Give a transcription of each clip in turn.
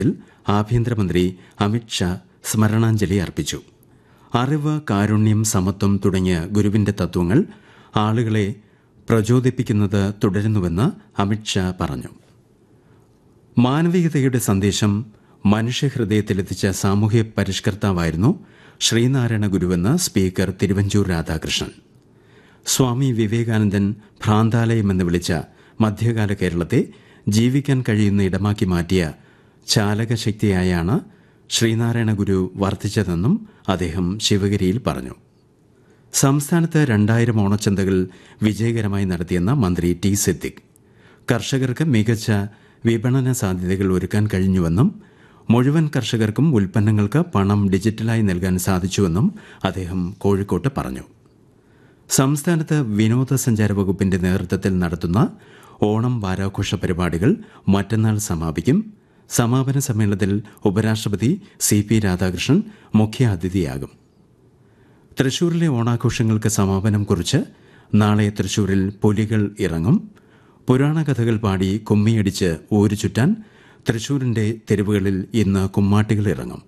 ആഭ്യന്തരമന്ത്രി അമിത് ഷാ സ്മരണാഞ്ജലി അർപ്പിച്ചു അറിവ് കാരുണ്യം സമത്വം തുടങ്ങിയ ഗുരുവിന്റെ തത്വങ്ങൾ ആളുകളെ പ്രചോദിപ്പിക്കുന്നത് തുടരുന്നുവെന്ന് അമിത് ഷാ പറഞ്ഞു മാനവികതയുടെ സന്ദേശം മനുഷ്യഹൃദയത്തിലെത്തിച്ച സാമൂഹ്യ പരിഷ്കർത്താവായിരുന്നു ശ്രീനാരായണ ഗുരുവെന്ന് സ്പീക്കർ തിരുവഞ്ചൂർ രാധാകൃഷ്ണൻ സ്വാമി വിവേകാനന്ദൻ ഭ്രാന്താലയമെന്ന് വിളിച്ച മധ്യകാല കേരളത്തെ ജീവിക്കാൻ കഴിയുന്ന ഇടമാക്കി മാറ്റിയ ചാലകശക്തിയായാണ് ശ്രീനാരായണ ഗുരു വർദ്ധിച്ചതെന്നും അദ്ദേഹം ശിവഗിരിയിൽ പറഞ്ഞു സംസ്ഥാനത്ത് രണ്ടായിരം ഓണച്ചന്തകൾ വിജയകരമായി നടത്തിയെന്ന മന്ത്രി ടി സിദ്ദിഖ് കർഷകർക്ക് മികച്ച വിപണന സാധ്യതകൾ ഒരുക്കാൻ കഴിഞ്ഞുവെന്നും മുഴുവൻ കർഷകർക്കും ഉൽപ്പന്നങ്ങൾക്ക് പണം ഡിജിറ്റലായി നൽകാൻ സാധിച്ചുവെന്നും അദ്ദേഹം കോഴിക്കോട്ട് പറഞ്ഞു സംസ്ഥാനത്ത് വിനോദസഞ്ചാര വകുപ്പിന്റെ നേതൃത്വത്തിൽ നടത്തുന്ന ഓണം വാരാഘോഷ പരിപാടികൾ മറ്റന്നാൾ സമാപിക്കും സമാപന സമ്മേളനത്തിൽ ഉപരാഷ്ട്രപതി സി പി രാധാകൃഷ്ണൻ മുഖ്യാതിഥിയാകും തൃശൂരിലെ ഓണാഘോഷങ്ങൾക്ക് സമാപനം കുറിച്ച് നാളെ തൃശൂരിൽ പുലികൾ ഇറങ്ങും പുരാണ കഥകൾ പാടി കുമ്മിയടിച്ച് ഊരു ചുറ്റാൻ തൃശൂരിന്റെ തെരുവുകളിൽ ഇന്ന് കുമ്മാട്ടികൾ ഇറങ്ങും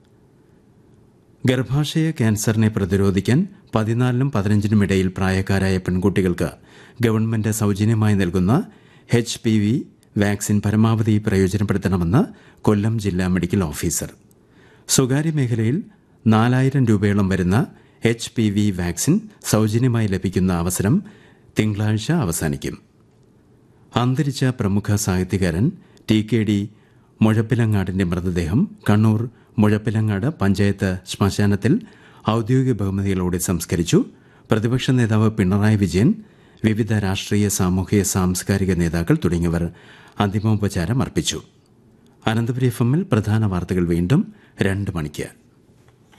ഗർഭാശയ ക്യാൻസറിനെ പ്രതിരോധിക്കാൻ പതിനാലിനും പതിനഞ്ചിനും ഇടയിൽ പ്രായക്കാരായ പെൺകുട്ടികൾക്ക് ഗവൺമെന്റ് സൗജന്യമായി നൽകുന്ന എച്ച് പി വി വാക്സിൻ പരമാവധി പ്രയോജനപ്പെടുത്തണമെന്ന് കൊല്ലം ജില്ലാ മെഡിക്കൽ ഓഫീസർ സ്വകാര്യ മേഖലയിൽ നാലായിരം രൂപയോളം വരുന്ന എച്ച് പി വി വാക്സിൻ സൗജന്യമായി ലഭിക്കുന്ന അവസരം തിങ്കളാഴ്ച അവസാനിക്കും അന്തരിച്ച പ്രമുഖ സാഹിത്യകാരൻ ടി കെ ഡി മുഴപ്പിലങ്ങാടിന്റെ മൃതദേഹം കണ്ണൂർ മുഴപ്പിലങ്ങാട് പഞ്ചായത്ത് ശ്മശാനത്തിൽ ഔദ്യോഗിക ബഹുമതികളോടെ സംസ്കരിച്ചു പ്രതിപക്ഷ നേതാവ് പിണറായി വിജയൻ വിവിധ രാഷ്ട്രീയ സാമൂഹിക സാംസ്കാരിക നേതാക്കൾ തുടങ്ങിയവർ അന്തിമോപചാരം അർപ്പിച്ചു അനന്തപുരി എഫ് എമ്മിൽ പ്രധാന വാർത്തകൾ വീണ്ടും രണ്ട് മണിക്ക്